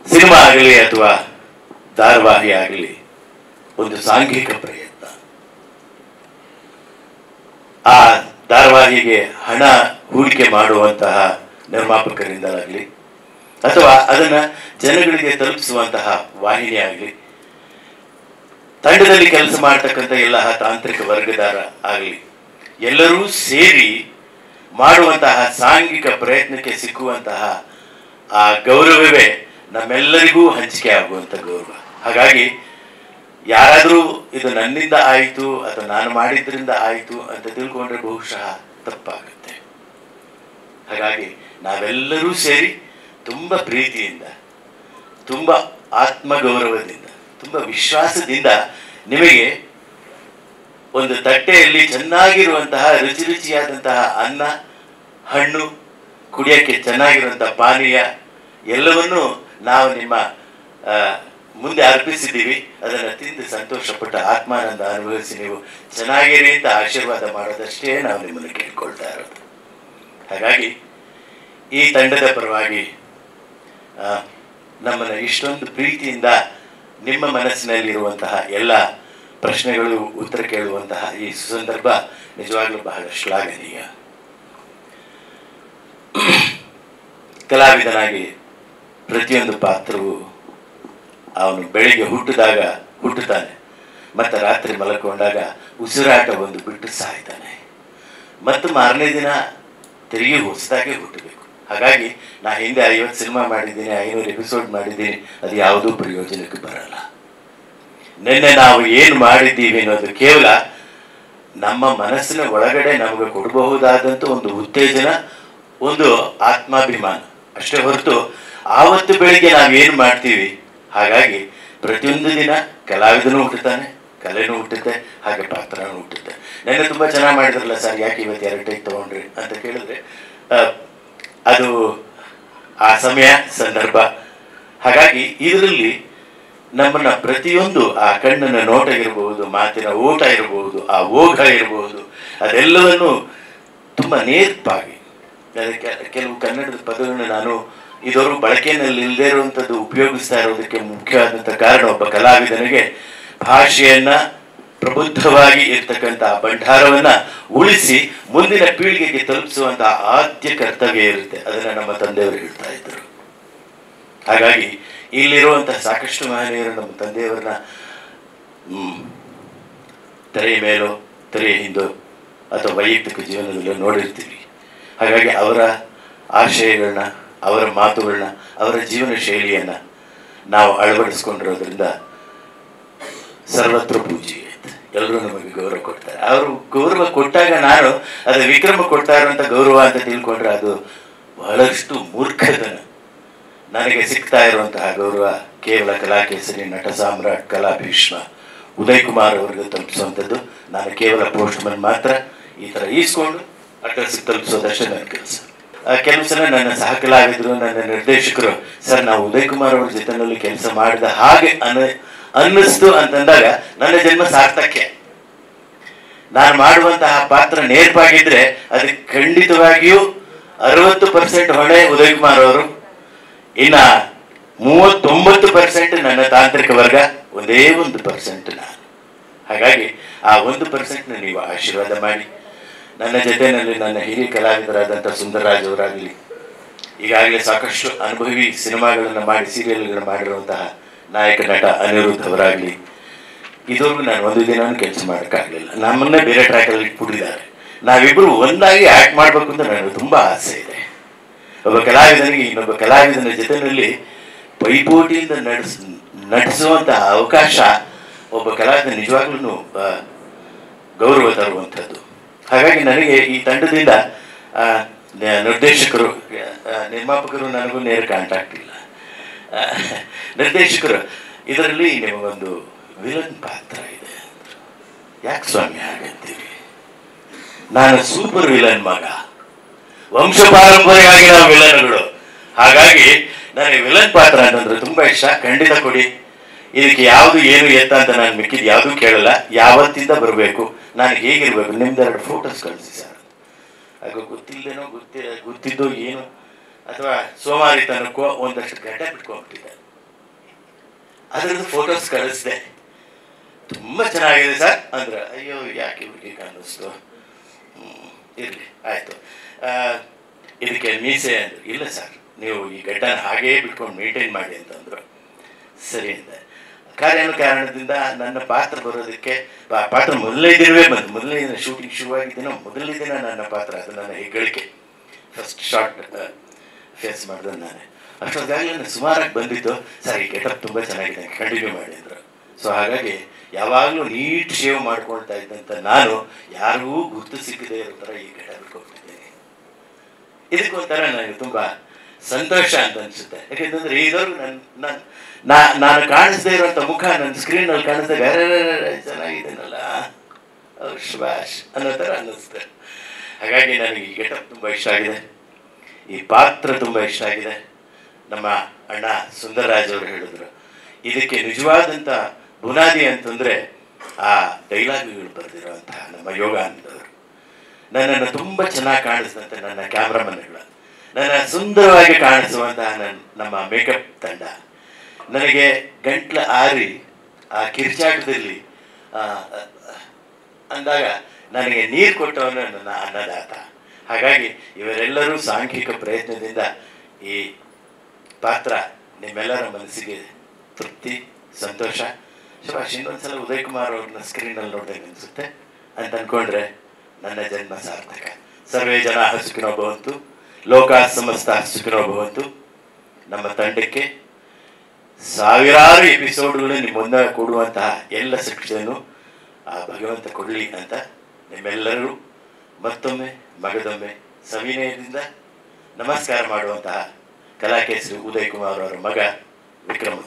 Cinema ಆಗಲಿ ಅಥವಾ ಧಾರಾವಾಹಿ ಆಗಲಿ ಒಂದು ಸಾಂಘಿಕ ಪ್ರಯತ್ನ ಆ ಧಾರಾವಾಹಿಗೆ ಹಣ ಹೂಡಿಕೆ ಮಾಡುವಂತಹ ನಿರ್ಮಾಪಕರಿಂದಲಾಗಲಿ ಅಥವಾ ಅದನ್ನ ಜನಗಳಿಗೆ ತಲುಪಿಸುವಂತಹ ವಾಹಿನಿ ಆಗಲಿ ತಂಡದಲ್ಲಿ ಕೆಲಸ ಮಾಡ್ತಕ್ಕಂಥ ಎಲ್ಲ ತಾಂತ್ರಿಕ ವರ್ಗದಾರ ಆಗಲಿ ಎಲ್ಲರೂ ಸೇರಿ ಮಾಡುವಂತಹ ಸಾಂಘಿಕ ಪ್ರಯತ್ನಕ್ಕೆ ಸಿಕ್ಕುವಂತಹ ಆ ಗೌರವವೇ ನಮ್ಮೆಲ್ಲರಿಗೂ ಹಂಚಿಕೆ ಆಗುವಂಥ ಗೌರವ ಹಾಗಾಗಿ ಯಾರಾದರೂ ಇದು ನನ್ನಿಂದ ಆಯಿತು ಅಥವಾ ನಾನು ಮಾಡಿದ್ರಿಂದ ಆಯಿತು ಅಂತ ತಿಳ್ಕೊಂಡ್ರೆ ಬಹುಶಃ ತಪ್ಪಾಗುತ್ತೆ ಹಾಗಾಗಿ ನಾವೆಲ್ಲರೂ ಸೇರಿ ತುಂಬ ಪ್ರೀತಿಯಿಂದ ತುಂಬ ಆತ್ಮಗೌರವದಿಂದ ತುಂಬ ವಿಶ್ವಾಸದಿಂದ ನಿಮಗೆ ಒಂದು ತಟ್ಟೆಯಲ್ಲಿ ಚೆನ್ನಾಗಿರುವಂತಹ ರುಚಿ ರುಚಿಯಾದಂತಹ ಅನ್ನ ಹಣ್ಣು ಕುಡಿಯೋಕ್ಕೆ ಚೆನ್ನಾಗಿರುವಂತಹ ಪಾನೀಯ ಎಲ್ಲವನ್ನೂ ನಾವು ನಿಮ್ಮ ಆ, ಮುಂದೆ ಅರ್ಪಿಸಿದ್ದೀವಿ ಅದನ್ನು ತಿಂದು ಸಂತೋಷಪಟ್ಟು ಆತ್ಮಾನಂದ ಅನುಭವಿಸಿ ನೀವು ಚೆನ್ನಾಗಿರಿ ಅಂತ ಆಶೀರ್ವಾದ ಮಾಡೋದಷ್ಟೇ ನಾವು ನಿಮ್ಮನ್ನು ಕೇಳ್ಕೊಳ್ತಾ ಇರೋದು ಹಾಗಾಗಿ ಈ ತಂಡದ ಪರವಾಗಿ ಆ, ನಮ್ಮನ್ನು ಇಷ್ಟೊಂದು ಪ್ರೀತಿಯಿಂದ ನಿಮ್ಮ ಮನಸ್ಸಿನಲ್ಲಿರುವಂತಹ ಎಲ್ಲ ಪ್ರಶ್ನೆಗಳು ಉತ್ತರ ಕೇಳುವಂತಹ ಈ ಸಂದರ್ಭ ನಿಜವಾಗ್ಲೂ ಬಹಳ ಶ್ಲಾಘನೀಯ ಕಲಾವಿದನಾಗಿ ಪ್ರತಿಯೊಂದು ಪಾತ್ರವು ಅವನು ಬೆಳಿಗ್ಗೆ ಹುಟ್ಟಿದಾಗ ಹುಟ್ಟುತ್ತಾನೆ ಮತ್ತು ರಾತ್ರಿ ಮಲಕೊಂಡಾಗ ಉಸಿರಾಟ ಒಂದು ಬಿಟ್ಟು ಸಾಯ್ತಾನೆ ಮತ್ತು ಮಾರನೇ ದಿನ ತಿರುಗಿ ಹೊಸದಾಗಿ ಹುಟ್ಟಬೇಕು ಹಾಗಾಗಿ ನಾ ಹಿಂದೆ ಐವತ್ತು ಸಿನಿಮಾ ಮಾಡಿದ್ದೀನಿ ಐನೂರು ಎಪಿಸೋಡ್ ಮಾಡಿದ್ದೀನಿ ಅದು ಯಾವುದೂ ಪ್ರಯೋಜನಕ್ಕೆ ಬರಲ್ಲ ನಿನ್ನೆ ನಾವು ಏನು ಮಾಡಿದ್ದೀವಿ ಅನ್ನೋದು ಕೇವಲ ನಮ್ಮ ಮನಸ್ಸಿನ ಒಳಗಡೆ ನಮಗೆ ಕೊಡಬಹುದಾದಂಥ ಒಂದು ಉತ್ತೇಜನ ಒಂದು ಆತ್ಮಾಭಿಮಾನ ಅಷ್ಟೇ ಹೊರತು ಆವತ್ತು ಬೆಳಿಗ್ಗೆ ನಾವೇನು ಮಾಡ್ತೀವಿ ಹಾಗಾಗಿ ಪ್ರತಿಯೊಂದು ದಿನ ಕಲಾವಿದನೂ ಹುಟ್ಟುತ್ತಾನೆ ಕಲೆನೂ ಹುಟ್ಟುತ್ತೆ ಹಾಗೆ ಪಾತ್ರನೂ ಹುಟ್ಟುತ್ತೆ ನೆನ್ನೆ ತುಂಬ ಚೆನ್ನಾಗಿ ಮಾಡಿದ್ರಲ್ಲ ಸರ್ ಯಾಕೆ ಇವತ್ತು ಎರಡು ಟೈಕ್ ತೊಗೊಂಡ್ರಿ ಅಂತ ಕೇಳಿದ್ರೆ ಆ, ಅದು ಆ ಸಮಯ ಸಂದರ್ಭ ಹಾಗಾಗಿ ಇದರಲ್ಲಿ ನಮ್ಮನ್ನ ಪ್ರತಿಯೊಂದು ಆ ಕಣ್ಣಿನ ನೋಟ ಇರಬಹುದು ಮಾತಿನ ಓಟ ಇರಬಹುದು ಆ ಓಘ ಇರಬಹುದು ಅದೆಲ್ಲವನ್ನು ತುಂಬ ನೇರ್ಪಾಗಿ ಅದಕ್ಕೆ ಕೆಲವು ಕನ್ನಡದ ಪದಗಳನ್ನು ನಾನು ಇದವರು ಬಳಕೆಯಲ್ಲಿ ಇಲ್ಲದೇ ಇರುವಂಥದ್ದು ಉಪಯೋಗಿಸ್ತಾ ಇರೋದಕ್ಕೆ ಮುಖ್ಯವಾದಂಥ ಕಾರಣ ಒಬ್ಬ ಕಲಾವಿದನಿಗೆ ಭಾಷೆಯನ್ನ ಪ್ರಬುದ್ಧವಾಗಿ ಇರ್ತಕ್ಕಂಥ ಭಂಡಾರವನ್ನ ಉಳಿಸಿ ಮುಂದಿನ ಪೀಳಿಗೆಗೆ ತಲುಪಿಸುವಂತಹ ಆದ್ಯ ಕರ್ತವ್ಯ ಇರುತ್ತೆ ಅದನ್ನ ನಮ್ಮ ತಂದೆಯವರು ಹೇಳ್ತಾ ಇದ್ದರು ಹಾಗಾಗಿ ಇಲ್ಲಿರುವಂತಹ ಸಾಕಷ್ಟು ಮಹನೀಯರು ನಮ್ಮ ತಂದೆಯವರನ್ನ ಹ್ಮ್, ತೆರೆಯ ಮೇಲೋ ತೆರೆಯ ಹಿಂದೋ ಅಥವಾ ವೈಯಕ್ತಿಕ ಜೀವನದಲ್ಲೋ ನೋಡಿರ್ತೀವಿ ಹಾಗಾಗಿ ಅವರ ಆಶಯಗಳನ್ನ ಅವರ ಮಾತುಗಳನ್ನ ಅವರ ಜೀವನ ಶೈಲಿಯನ್ನ ನಾವು ಅಳವಡಿಸ್ಕೊಂಡಿರೋದ್ರಿಂದ ಸರ್ವತ್ರ ಪೂಜೆ ಎಲ್ಲರೂ ನಮಗೆ ಗೌರವ ಕೊಡ್ತಾರೆ ಅವರು ಗೌರವ ಕೊಟ್ಟಾಗ ನಾನು ಅದು ವಿಕ್ರಮ ಕೊಡ್ತಾ ಇರುವಂತ ಗೌರವ ಅಂತ ತಿಳ್ಕೊಂಡ್ರೆ ಅದು ಬಹಳಷ್ಟು ಮೂರ್ಖತನ ನನಗೆ ಸಿಗ್ತಾ ಇರುವಂತಹ ಗೌರವ ಕೇವಲ ಕಲಾಕೇಸರಿ ನಟ ಸಾಮ್ರಾಟ್ ಕಲಾ ಭೀಷ್ಮ ಉದಯ್ ಕುಮಾರ್ ಅವರಿಗೆ ತಲುಪಿಸುವಂಥದ್ದು ನಾನು ಕೇವಲ ಪೋಸ್ಟ್ಮನ್ ಮಾತ್ರ ಈ ಥರ ಈಸ್ಕೊಂಡು ಅಡ್ರೆಸ್ ತಲುಪಿಸೋದಷ್ಟೇ ನನ್ನ ಕೆಲಸ ಕೆಲವು ಸಲ ನನ್ನ ಸಹ ಕಲಾವಿದರು ನನ್ನ ನಿರ್ದೇಶಕರು ಸರ್ ನಾವು ಉದಯ್ ಕುಮಾರ್ ಅವ್ರ ಜೊತೆನಲ್ಲಿ ಕೆಲಸ ಮಾಡಿದ ಹಾಗೆ ಅನ್ನ ಅನ್ನಿಸ್ತು ಅಂತಂದಾಗ ನನ್ನ ಜನ್ಮ ಸಾರ್ಥಕ್ಯ ನಾನು ಮಾಡುವಂತಹ ಪಾತ್ರ ನೇರ್ಪಾಗಿದ್ರೆ ಅದಕ್ಕೆ ಖಂಡಿತವಾಗಿಯೂ ಅರವತ್ತು ಪರ್ಸೆಂಟ್ ಹೊಣೆ ಉದಯ್ ಕುಮಾರ್ ಅವರು ಇನ್ನ ಮೂವತ್ತೊಂಬತ್ತು ಪರ್ಸೆಂಟ್ ನನ್ನ ತಾಂತ್ರಿಕ ವರ್ಗ ಒಂದೇ ಒಂದು ಪರ್ಸೆಂಟ್ ನಾನು ಹಾಗಾಗಿ ಆ ಒಂದು ಪರ್ಸೆಂಟ್ನ ನೀವು ಆಶೀರ್ವಾದ ಮಾಡಿ ನನ್ನ ಜೊತೆಯಲ್ಲಿ ನನ್ನ ಹಿರಿಯ ಕಲಾವಿದರಾದಂಥ ಸುಂದರರಾಜ್ ಅವರಾಗಲಿ ಈಗಾಗಲೇ ಸಾಕಷ್ಟು ಅನುಭವಿ ಸಿನಿಮಾಗಳನ್ನು ಮಾಡಿ ಸೀರಿಯಲ್ಗಳನ್ನು ಮಾಡಿರುವಂತಹ ನಾಯಕ ನಟ ಅನಿರುದ್ಧ್ ಅವರಾಗಲಿ ಇದುವರೆಗೂ ನಾನು ಒಂದು ದಿನ ಕೆಲಸ ಮಾಡೋಕ್ಕಾಗಲಿಲ್ಲ ನಮ್ಮನ್ನೇ ಬೇರೆ ಟ್ರ್ಯಾಕಲ್ಲಿ ಇಟ್ಬಿಟ್ಟಿದ್ದಾರೆ ನಾವಿಬ್ಬರು ಒಂದಾಗಿ ಆ್ಯಕ್ಟ್ ಮಾಡಬೇಕು ಅಂತ ನನಗೆ ತುಂಬ ಆಸೆ ಇದೆ ಒಬ್ಬ ಕಲಾವಿದನಿಗೆ ಇನ್ನೊಬ್ಬ ಕಲಾವಿದನ ಜೊತೆಯಲ್ಲಿ ಪೈಪೋಟಿಯಿಂದ ನಡೆಸ್ ನಟಿಸುವಂತಹ ಅವಕಾಶ ಒಬ್ಬ ಕಲಾವಿದ ನಿಜವಾಗ್ಲೂ ಗೌರವ ತರುವಂಥದ್ದು ಹಾಗಾಗಿ ನನಗೆ ಈ ತಂಡದಿಂದ ಆ, ನ- ನಿರ್ದೇಶಕರು ಆ, ನಿರ್ಮಾಪಕರು ನನಗೂ ನೇರ ಕಾಂಟ್ಯಾಕ್ಟ್ ಇಲ್ಲ ಆ, ನಿರ್ದೇಶಕರು ಇದರಲ್ಲಿ ನಿಮಗೊಂದು ವಿಲನ್ ಪಾತ್ರ ಇದೆ ಅಂದ್ರು. ಯಾಕೆ ಸ್ವಾಮಿ ಹಾಗಂತೀರಿ ನಾನು ಸೂಪರ್ ವಿಲನ್ ಮಗ ವಂಶ ಪಾರಂಪರ್ಯವಾಗಿ ನಾವು ವಿಲನ್ಗಳು ಹಾಗಾಗಿ ನನಗೆ ವಿಲನ್ ಪಾತ್ರ ಅಂತಂದ್ರೆ ತುಂಬಾ ಇಷ್ಟ ಖಂಡಿತ ಕೊಡಿ ಇದಕ್ಕೆ ಯಾವುದು ಏನು ಎತ್ತ ಅಂತ ನಾನು ಮಿಕ್ಕಿದ್ ಯಾವುದು ಕೇಳಲ್ಲ ಯಾವತ್ತಿಂದ ಬರಬೇಕು ನಾನು ಹೇಗಿರ್ಬೇಕು ನಿಮ್ದೆರಡು ಫೋಟೋಸ್ ಕಳಿಸಿ ಸರ್ ಆಗ ಗೊತ್ತಿಲ್ಲದೇನೋ ಗೊತ್ತಿ ಗೊತ್ತಿದ್ದೋ ಏನು ಅಥವಾ ಸೋಮಾರಿತನಕ್ಕೋ ಒಂದಷ್ಟು ಗಡ್ಡೆ ಬಿಟ್ಕೊಂಡ್ಬಿಟ್ಟಿದೆ ಅದರದ್ದು ಫೋಟೋಸ್ ಕಳಿಸಿದೆ ತುಂಬ ಚೆನ್ನಾಗಿದೆ ಸರ್ ಅಂದ್ರೆ ಅಯ್ಯೋ ಯಾಕೆ ಇವ್ರಿಗೆ ಅನ್ನಿಸ್ತು ಹ್ಮ್, ಇರ್ಲಿ ಆಯಿತು ಇದಕ್ಕೆ ಮೀಸೆ ಅಂದ್ರು ಇಲ್ಲ ಸರ್ ನೀವು ಈ ಗಡ್ಡನ ಹಾಗೇ ಬಿಟ್ಕೊಂಡು ಮೇಂಟೈನ್ ಮಾಡಿ ಅಂತಂದರು ಸರಿ ಅಂದೆ ಕಾರ್ಯಾನು ಕಾರಣದಿಂದ ನನ್ನ ಪಾತ್ರ ಬರೋದಕ್ಕೆ ಪಾ- ಪಾತ್ರ ಮೊದಲನೇ ದಿನವೇ ಬಂತು ಮೊದಲನೇ ದಿನ ಶೂಟಿಂಗ್ ಶುರುವಾಗಿದ್ದೀನೋ ಮೊದಲನೇ ದಿನ ನನ್ನ ಪಾತ್ರ ಅದು ನನ್ನ ಹೆಗ್ಗಳಿಕೆ ಫಸ್ಟ್ ಶಾರ್ಟ್ ಫೇಸ್ ಮಾಡಿದೆ ನಾನೇ ಅಷ್ಟೊತ್ತಾಗಲೇ ನಾನು ಸುಮಾರಾಗಿ ಬಂದಿತ್ತು ಸರ್ ಈ ಗೆಟಪ್ ತುಂಬ ಚೆನ್ನಾಗಿದೆ ಕಂಟಿನ್ಯೂ ಮಾಡಿ ಅಂದರು ಸೊ ಹಾಗಾಗಿ ಯಾವಾಗಲೂ ನೀಟ್ ಶೇವ್ ಮಾಡ್ಕೊಳ್ತಾ ಇದ್ದಂಥ ನಾನು ಯಾರಿಗೂ ಗುರ್ತು ಸಿಕ್ಕದೇ ಇರೋ ಥರ ಈ ಗೆಟಪ್ ಇಟ್ಕೊಳ್ತಿದ್ದೇನೆ ಇದಕ್ಕೊಂಥರ ನನಗೆ ತುಂಬ ಸಂತೋಷ ಅಂತ ಅನಿಸುತ್ತೆ ಯಾಕೆಂತಂದ್ರೆ ಇದ್ದವ್ರು ನನ್ನ ನನ್ನ ನಾ ನಾನು ಕಾಣಿಸ್ದೇ ಇರೋಂಥ ಮುಖ ನನ್ನ ಸ್ಕ್ರೀನಲ್ಲಿ ಕಾಣಿಸ್ದೆ ಬೇರೆ ಚೆನ್ನಾಗಿದ್ದೇನಲ್ಲ ಅವ್ರು ಶುಭಾಷ್ ಅನ್ನೋ ಥರ ಅನ್ನಿಸುತ್ತೆ ಹಾಗಾಗಿ ನನಗೆ ಈ ಗೆಟಪ್ ತುಂಬ ಇಷ್ಟ ಆಗಿದೆ ಈ ಪಾತ್ರ ತುಂಬ ಇಷ್ಟ ಆಗಿದೆ ನಮ್ಮ ಅಣ್ಣ ಸುಂದರರಾಜ್ ಅವರು ಹೇಳಿದ್ರು ಇದಕ್ಕೆ ನಿಜವಾದಂಥ ಬುನಾದಿ ಅಂತಂದರೆ ಆ ಡೈಲಾಗ್ಗಳು ಬರೆದಿರುವಂತಹ ನಮ್ಮ ಯೋಗಾನಂದವರು ನನ್ನನ್ನು ತುಂಬ ಚೆನ್ನಾಗಿ ಕಾಣಿಸಿದಂಥ ನನ್ನ ಕ್ಯಾಮ್ರಾಮನ್ಗಳು ನನ್ನ ಸುಂದರವಾಗಿ ಕಾಣಿಸುವಂತಹ ನನ್ನ ನಮ್ಮ ಮೇಕಪ್ ತಂಡ ನನಗೆ ಗಂಟ್ಲ ಆರಿ ಆ ಕಿರ್ಚಾಟದಲ್ಲಿ ಆ, ಅಂದಾಗ ನನಗೆ ನೀರು ಕೊಟ್ಟವನು ನನ್ನ ಅನ್ನದಾತ ಹಾಗಾಗಿ ಇವರೆಲ್ಲರೂ ಸಾಂಘಿಕ ಪ್ರಯತ್ನದಿಂದ ಈ ಪಾತ್ರ ನಿಮ್ಮೆಲ್ಲರ ಮನಸ್ಸಿಗೆ ತೃಪ್ತಿ ಸಂತೋಷ ಶಭಾಷ್ ಇನ್ನೊಂದ್ಸಲ ಉದಯ್ ಕುಮಾರ್ ಅವ್ರನ್ನ ಸ್ಕ್ರೀನಲ್ಲಿ ನೋಡಿದಾಗ ಅನಿಸುತ್ತೆ ಅಂತ ಅನ್ಕೊಂಡ್ರೆ ನನ್ನ ಜನ್ಮ ಸಾರ್ಥಕ ಸರ್ವೇ ಜನ ಸುಖಿನೋ ಭವಂತು ಲೋಕ ಸಮಸ್ತ ಸುಖಿನೋ ಭವಂತು ನಮ್ಮ ತಂಡಕ್ಕೆ ಸಾವಿರಾರು ಎಪಿಸೋಡ್ಗಳು ನಿಮ್ಮ ಮುಂದೆ ಕೊಡುವಂತಹ ಎಲ್ಲ ಶಿಕ್ಷೆಯನ್ನು ಆ ಭಗವಂತ ಕೊಡಲಿ ಅಂತ ನಿಮ್ಮೆಲ್ಲರೂ ಮತ್ತೊಮ್ಮೆ ಮಗದೊಮ್ಮೆ ಸವಿನಯದಿಂದ ನಮಸ್ಕಾರ ಮಾಡುವಂತಹ ಕಲಾಕೇಸರಿ ಉದಯ್ ಕುಮಾರ್ ಅವರ ಮಗ ವಿಕ್ರಮ್